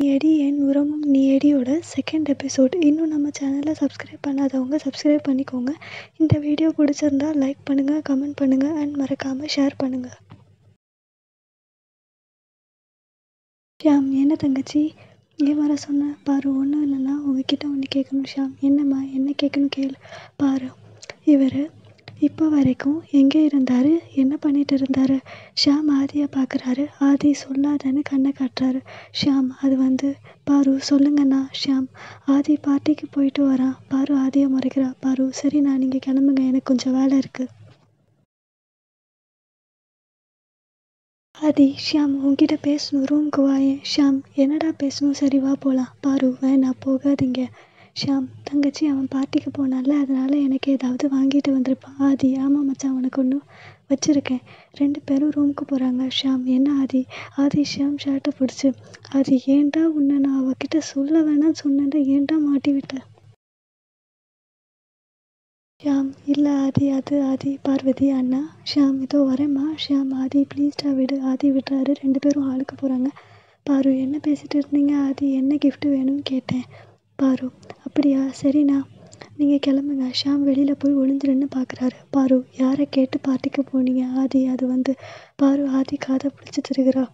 eddy என் உரமும் நீ எடியோட second episode இன்னும் நம்ம சேனலை சப்ஸ்கிரைப் பண்ணாதவங்க சப்ஸ்கிரைப் பண்ணிக்கோங்க இந்த வீடியோ பிடிச்சிருந்தா லைக் பண்ணுங்கள் கமெண்ட் பண்ணுங்கள் அண்ட் மறக்காமல் ஷேர் பண்ணுங்கள் ஷியாம் என்ன தங்கச்சி ஏன் வர சொன்ன பாரு ஒன்றும் இல்லைன்னா உங்ககிட்ட ஒன்று கேட்கணும் ஷியாம் என்னம்மா என்ன கேட்கணும் கேளு பாரு இவர் இப்போ வரைக்கும் எங்கே இருந்தார் என்ன பண்ணிட்டு இருந்தார் ஷியாம் ஆதியை பார்க்குறாரு ஆதி சொல்லாதன்னு கண்ணை காட்டுறாரு ஷியாம் அது வந்து பாரு சொல்லுங்கண்ணா ஷியாம் ஆதி பார்ட்டிக்கு போயிட்டு வரான் பாரு ஆதியை முறைக்கிறா பாரு சரி நான் நீங்கள் கிளம்புங்க எனக்கு கொஞ்சம் வேலை இருக்குது ஆதி ஷியாம் உன்கிட்ட பேசணும் ரூமுக்கு வாயேன் ஷியாம் என்னடா பேசணும் சரி வா போகலாம் பாரு வேணாம் போகாதீங்க ஷியாம் தங்கச்சி அவன் பார்ட்டிக்கு போனான்ல அதனால எனக்கு ஏதாவது வாங்கிட்டு வந்திருப்பான் ஆதி ஆமாம் மச்சான் உனக்கு ஒன்று வச்சுருக்கேன் ரெண்டு பேரும் ரூமுக்கு போகிறாங்க ஷியாம் என்ன ஆதி ஆதி ஷியாம் ஷர்ட்டை பிடிச்சி ஆதி ஏன்டா உன்னை நான் அவகிட்ட சொல்ல வேணாம்னு சொன்னேன்டா ஏன்டா மாட்டி விட்ட ஷியாம் இல்லை ஆதி அது ஆதி பார்வதி அண்ணா ஷியாம் இதோ வரேம்மா ஷியாம் ஆதி ப்ளீஸ்டா விடு ஆதி விடுறாரு ரெண்டு பேரும் ஆளுக்கு போகிறாங்க பாரு என்ன பேசிட்டு இருந்தீங்க ஆதி என்ன gift வேணும்னு கேட்டேன் பாரு அப்படியா சரிண்ணா நீங்கள் கிளம்புங்க ஷியாம் வெளியில் போய் ஒளிஞ்சிருன்னு பார்க்குறாரு பாரு யாரை கேட்டு பார்ட்டிக்கு போனீங்க ஆதி அது வந்து பாரு ஆதி காதை பிடிச்சி திருகிறா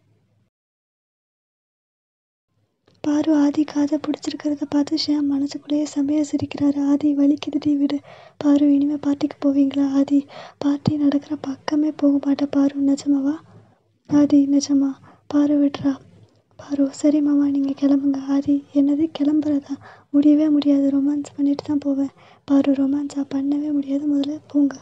பாரு ஆதி காதை பிடிச்சிருக்கிறத பார்த்து ஷியாம் மனசுக்குள்ளேயே செமையா சிரிக்கிறாரு ஆதி வலிக்குதுடி விடு பாரு இனிமேல் பார்ட்டிக்கு போவீங்களா ஆதி பார்ட்டி நடக்கிற பக்கமே போக மாட்டேன் பாரு நிஜமாவா ஆதி நிஜமா பாரு விட்றா பாரு சரி மாமா நீங்கள் கிளம்புங்க ஆதி என்னது கிளம்புறதா முடியவே முடியாது ரொமான்ஸ் பண்ணிட்டு தான் போவேன் பாரு ரொமான்ஸா பண்ணவே முடியாது முதல்ல போங்க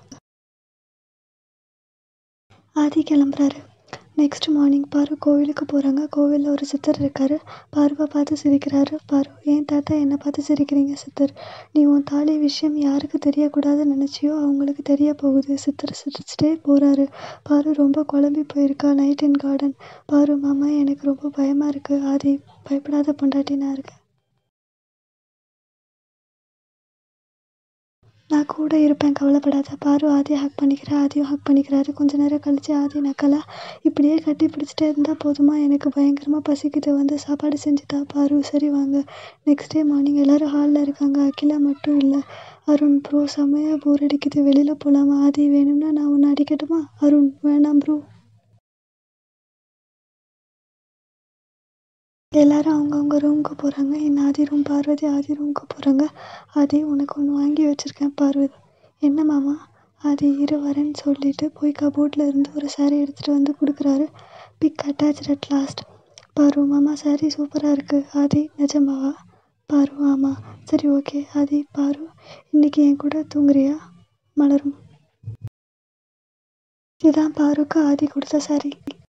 ஆதி கிளம்புறாரு நெக்ஸ்ட் மார்னிங் பாரு கோவிலுக்கு போகிறாங்க கோவிலில் ஒரு சித்தர் இருக்காரு பாருவை பார்த்து சிரிக்கிறாரு பாரு ஏன் தாத்தா என்னை பார்த்து சிரிக்கிறீங்க சித்தர் நீ உன் தாலி விஷயம் யாருக்கு தெரியக்கூடாதுன்னு நினச்சியோ அவங்களுக்கு தெரிய போகுது சித்தர் சிரிச்சிட்டே போகிறாரு பாரு ரொம்ப குழம்பி போயிருக்கா நைட் இன் கார்டன் பாரு மாமா எனக்கு ரொம்ப பயமாக இருக்குது ஆதி பயப்படாத பொண்டாட்டி நான் இருக்கேன் நான் கூட இருப்பேன் கவலைப்படாத பாரு ஆதியை ஹக் பண்ணிக்கிறா ஆதியும் ஹக் பண்ணிக்கிறாரு கொஞ்ச நேரம் கழிச்சு ஆதி நக்கலா இப்படியே கட்டி பிடிச்சிட்டே இருந்தால் போதுமா எனக்கு பயங்கரமாக பசிக்குது வந்து சாப்பாடு செஞ்சுட்டா பாரு சரி வாங்க நெக்ஸ்ட் டே மார்னிங் எல்லோரும் ஹாலில் இருக்காங்க அகிலா மட்டும் இல்லை அருண் ப்ரோ செம்மையாக போர் அடிக்குது வெளியில் போகலாமா ஆதி வேணும்னா நான் உன்னை அடிக்கட்டுமா அருண் வேணாம் ப்ரோ எல்லாரும் அவங்கவுங்க ரூமுக்கு போகிறாங்க என் ஆதி ரூம் பார்வதி ஆதி ரூமுக்கு போகிறாங்க ஆதி உனக்கு ஒன்று வாங்கி வச்சுருக்கேன் பார்வதி என்ன மாமா ஆதி இரு வரேன்னு சொல்லிட்டு போய் கபோர்டில் இருந்து ஒரு saree எடுத்துகிட்டு வந்து கொடுக்குறாரு பிக் அட்டாச் அட் லாஸ்ட் பாரு மாமா saree சூப்பராக இருக்குது ஆதி நிஜமாவா பாரு ஆமாம் சரி ஓகே ஆதி பாரு இன்னைக்கு என் கூட தூங்குறியா மலரும் இதுதான் பாருக்கு ஆதி கொடுத்த saree